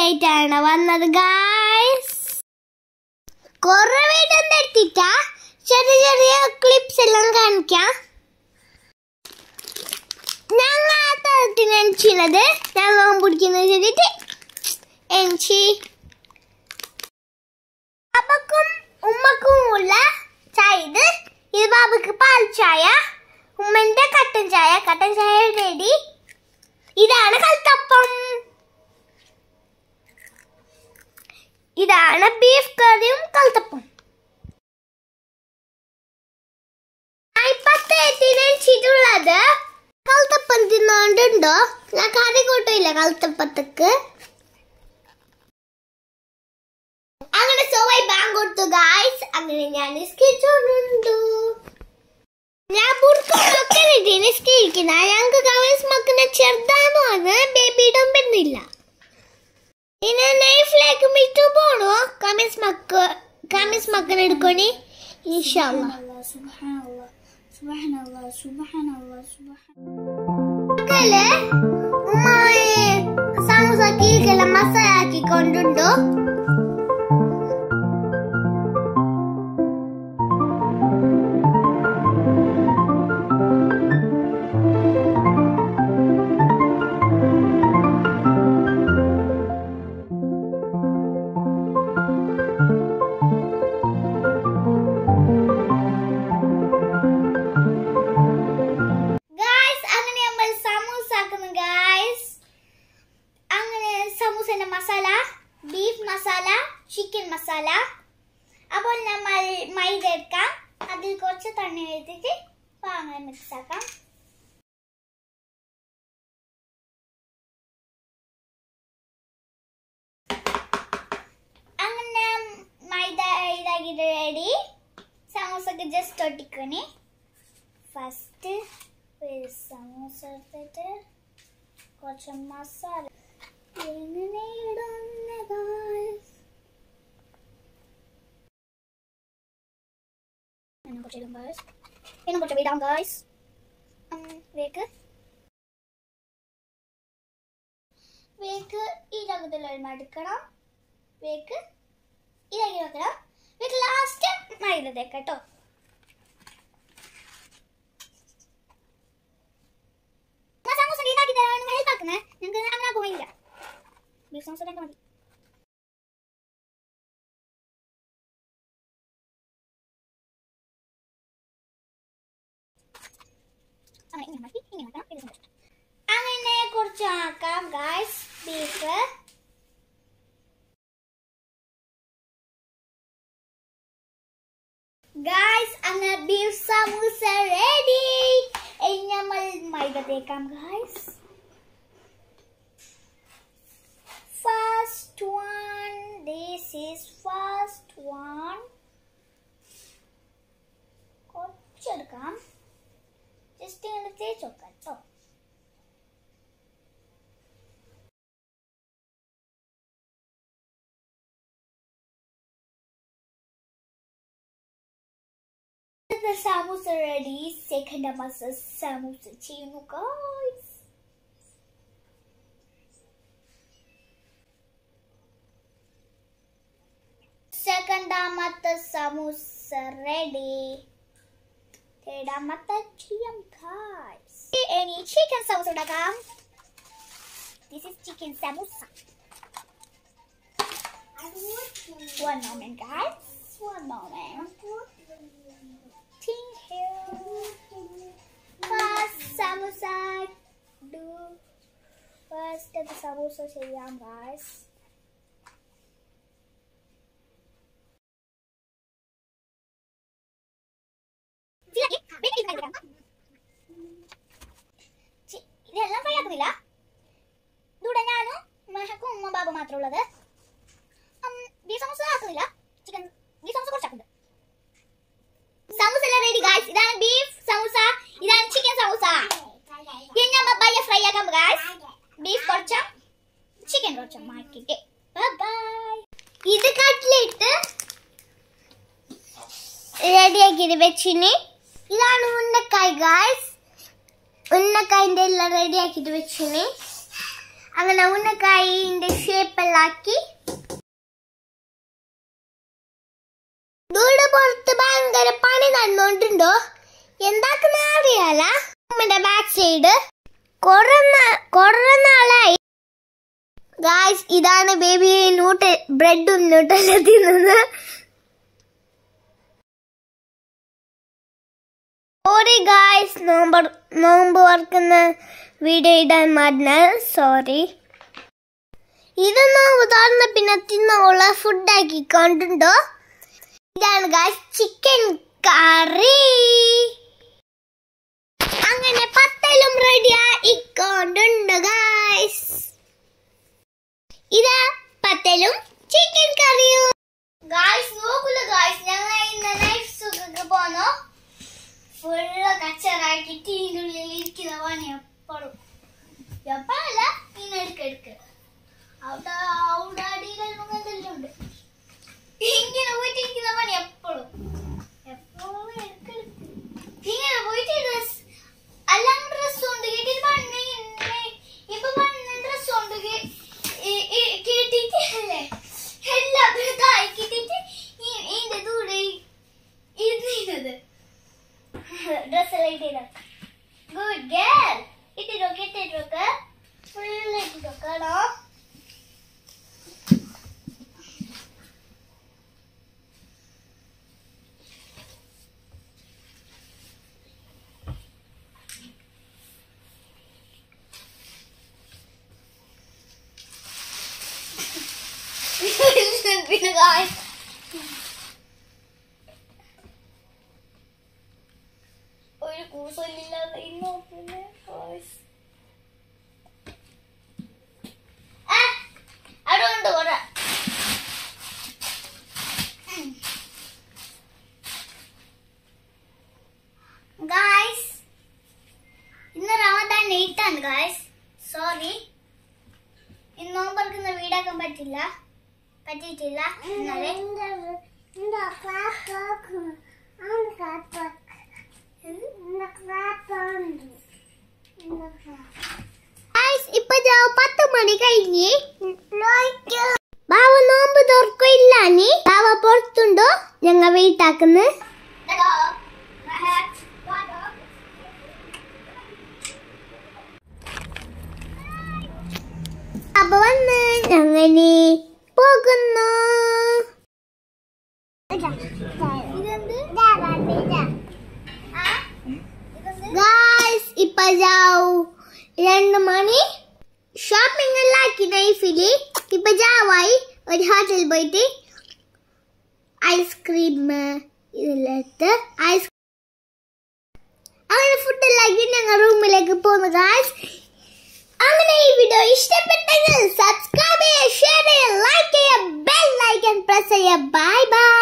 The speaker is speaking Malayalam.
ആയിട്ടാണ് വന്നത് ഗായ്സ് കൊറേ വീഡിയോ എടുത്തിട്ടാ ചെറിയ ചെറിയ ക്ലിപ്സ് എല്ലാം കാണിക്കാം ഞങ്ങൾ ആ തരത്തിന് എണിച്ചിരുന്നത് ഞങ്ങൾ പിടിക്കുന്നത് ചെറിയിട്ട് എണിച്ചി ബാബക്കും ഉമ്മക്കും ഉള്ള ചായ ഇത് ഇത് ബാബക്ക് പാൽ ചായ ഉമ്മന്റെ കട്ടൻ ചായ കട്ടൻ ചായ റെഡി ഇതാണ് കൽത്തപ്പം ഇതാണ് ബീഫ് കറിയും കൽത്തപ്പം ഇപ്പത്തേറ്റിനുള്ളത് കൽത്തപ്പം തിന്നോണ്ടുണ്ടോ ഞാൻ കറി കൂട്ടില്ല കൽത്തപ്പത്തേക്ക് അങ്ങനെ സോവായി ബാങ്ക് കൊടുത്തു ഗായ്സ് അങ്ങനെ ഞാൻ നിസ്കരിച്ചോണ്ടുണ്ടു ഞാൻ ബുർക്കൊക്കെ നിസ്കരിക്കുന്ന ഞങ്ങൾക്ക് കമൻസ് മക്കുന്ന ചെറുതാന്ന് പറഞ്ഞ് ബേബി ഇടാൻ പറ്റുന്നില്ല ഇനി നൈഫിലേക്ക് മിറ്റു പോണോ കമൻസ് മക്ക കമൻസ് മക്കൻ എടുക്കണേ ഇൻഷാല്ല سبحان الله سبحان الله سبحان മക്കള് ഉമ്മായി സമൂസ കേക്കെല്ലാം മസാല ആക്കിക്കൊണ്ടുണ്ടോ ഗായ്സ് അങ്ങനെ നമ്മൾ സമൂസ ആക്കുന്നു ഗായ്സ് അങ്ങനെ സമൂസന്റെ മസാല ബീഫ് മസാല ചിക്കൻ മസാല അപ്പോൾ നമ്മൾ മൈദ എടുക്കാം അതിൽ കുറച്ച് തണ്ണി എടുത്തിട്ട് വാങ്ങാൻ മിക്സ് ആക്കാം അങ്ങനെ മൈദ ഇതാക്കിയിട്ട് റെഡി സമൂസക്ക് ജസ്റ്റ് ഒട്ടിക്കണേ ഫസ്റ്റ് ഒരു സമൂസ എടുത്തിട്ട് കുറച്ച് മസാല എങ്ങനെ ഇടുന്ന guys? എന്നെ കുറച്ച് ഇടും guys. എന്നെ കുറച്ച് വിടാം ഗായ്സ് വേക്ക് വേക്ക് ഈ രംഗത്തിൽ എടുക്കണം വേക്ക് ഇതാക്കി വെക്കണം വേക്ക് ലാസ്റ്റ് മൈദ തേക്കട്ടോ ഞാൻ സമൂസ ഉണ്ടാക്കി തരാൻ ഹെൽപ്പ് ആക്കുന്നേ നിങ്ങൾക്ക് അങ്ങനെ പോയില്ല ബീഫ് സമൂസ ഉണ്ടാക്കാൻ മതി അങ്ങനെ ഇങ്ങനെ മതി ഇങ്ങനെ ആക്കാം ഇത് സമൂസ അങ്ങനെ കുറച്ച് ആക്കാം ഗായ്സ് ബീഫ് ഗായ്സ് അങ്ങനെ ബീഫ് സമൂസ റെഡി ഇനി നമ്മൾ മൈദ തേക്കാം guys first one this is first one കുറച്ചെടുക്കാം ജസ്റ്റ് ഇങ്ങനെ തേച്ച് നോക്കാം കേട്ടോ The samosa ready. Second masa samosa ചെയ്യുന്നു guys. രണ്ടാമത്തെ സമൂസ റെഡി രണ്ടാമത്തെ ചെയ്യാം guys. ഇനി ചിക്കൻ സമൂസ ഉണ്ടാക്കാം This is chicken samosa. One moment guys. One moment. Thank you. First samosa do first the samosa ചെയ്യാം guys. ചി- ഇതെല്ലാം ഫ്രൈ ആക്കുന്നില്ല ഇവിടെ ഞാനും മെഹക്കും ഉമ്മ ബാബു മാത്രമേ ഉള്ളത് ബീഫ് സമൂസ ആക്കുന്നില്ല ചിക്കൻ ബീഫ് സമൂസ കുറച്ചാക്കുന്നുണ്ട് സമൂസ എല്ലാം റെഡി ഗായ്സ് ഇതാണ് ബീഫ് സമൂസ ഇതാണ് ചിക്കൻ സമൂസ ഇനി നമ്മൾ ബയ്യ ഫ്രൈ ആക്കാം ഗായ്സ് ബീഫ് കുറച്ചും ചിക്കൻ കുറച്ചും മാറ്റിട്ട് ബൈ ഇത് കട്ട്ലേറ്റ് റെഡിയാക്കിയിട്ട് വെച്ചിന് ഇതാണ് ഉന്നക്കായ് ഗായ്സ് ഉന്നക്കായൻ്റെ എല്ലാം റെഡിയാക്കിയിട്ട് വെച്ചിന് അങ്ങനെ ഉന്നക്കായിന്റെ ഷേപ്പെല്ലാക്കി വീട് പുറത്ത് ഭയങ്കര പണി നടന്നുകൊണ്ടുണ്ടോ എന്താക്കുന്ന അറിയാല നമ്മുടെ ബാക്ക് സൈഡ് കൊറേ നാ- കൊറേ നാളായി ഗായ്സ് ഇതാണ് ബേബി നൂട്ട് ബ്രെഡും നൂട്ടല്ല തിന്നുന്നത് സോറി ഗായ്സ് നോമ്പ് നോമ്പ് വറക്കുന്ന വീഡിയോ ഇടാൻ മറന്ന സോറി ഇത് നോമ്പ് തുറന്ന പിന്നെ തിന്നുള്ള ഫുഡാക്കി കണ്ടുണ്ടോ ഇതാണ് ഗായ്സ് ചിക്കൻ കറി അങ്ങനെ പത്തലും റെഡിയാ ഇക്കൊണ്ടുണ്ട് ഗായ്സ് ഇതാ പത്തലും ചിക്കൻ കറിയും ഗായ്സ് നോക്കുള്ളൂ ഗായ്സ് ഞങ്ങൾ ഇന്ന് നൈഫ് സുഖക്ക് പോന്നോ ഫുള്ള് കച്ചറാക്കി ടീൻ്റെ ഉള്ളിൽ ഇരിക്കുന്ന പണി എപ്പോഴും എപ്പോഴല്ല ഇന്ന് എടുക്കെടുക്ക് അവിടെ അവിടെ അടിയിലെല്ലാം എന്തെല്ലാം ഉണ്ട് ഇങ്ങനെ പോയിട്ട് ഇരിക്കുന്ന പണി എപ്പോഴും എപ്പോഴും എടുക്കെടുക്ക് ഇങ്ങനെ പോയിട്ട് ഡ്രസ് എല്ലാം ഡ്രസ് ഉണ്ട് കേട്ടിട്ട് പണ്ട് ഇപ്പൊ പണ്ട് ഡ്രസ് ഉണ്ട് കേട്ടിട്ടല്ലേ എല്ലാം ഇതായി കിട്ടിട്ട് ഇതിന്റെ ദൂരെ ഇരുന്നത് ഡ്രസ് എല്ലാം ഇട്ടിട്ട് ഗുഡ് ഗേൾ ഇട്ടിട്ടൊക്കെ ഇട്ടിട്ടൊക്കെ ഫുൾ ഇട്ടിട്ടൊക്കെയാണോ പിന്നെ guys ഒരു കൂസലില്ലാതെ ഇന്നോ പിന്നെ guys. ആ, അവിടെ ഉണ്ട് കുറെ ഗായ്സ് ഇന്ന് റമദാൻ ലേറ്റ് ആണ് ഗായ്സ് സോറി ഇന്ന് നോമ്പറക്കുന്ന വീടാക്കാൻ പറ്റില്ല പറ്റിയിട്ടില്ല എന്നാലേ Guys, ഇപ്പൊ ദാ പത്ത് മണി കഴിഞ്ഞ് ബാവ നോമ്പ് തുറക്കില്ല നീ ബാവ പുറത്തുണ്ടോ ഞങ്ങ വെയിറ്റാക്കുന്നു അപ്പൊ വന്ന് ഞങ്ങനെ പോകുന്നു ഗായ്സ് ഇപ്പൊ ജാവു രണ്ട് മണി ഷോപ്പിംഗ് എല്ലാം ആക്കി നൈഫില് ഇപ്പൊ ജാവായി ഒരു ഹോട്ടലിൽ പോയിട്ട് ഐസ്ക്രീം ഇതിലെടുത്ത് ഐസ് അങ്ങനെ ഫുഡെല്ലാം ആക്കി ഞങ്ങൾ റൂമിലേക്ക് പോകുന്നു ഗായ്സ് അങ്ങനെ ഈ വീഡിയോ ഇഷ്ടപ്പെട്ടെങ്കിൽ സബ്സ്ക്രൈബ് ചെയ്യുക ഷെയർ ചെയ്യുക ലൈക്ക് ചെയ്യുക ബെൽ ഐക്കൺ പ്രസ് ചെയ്യുക ബൈ ബൈ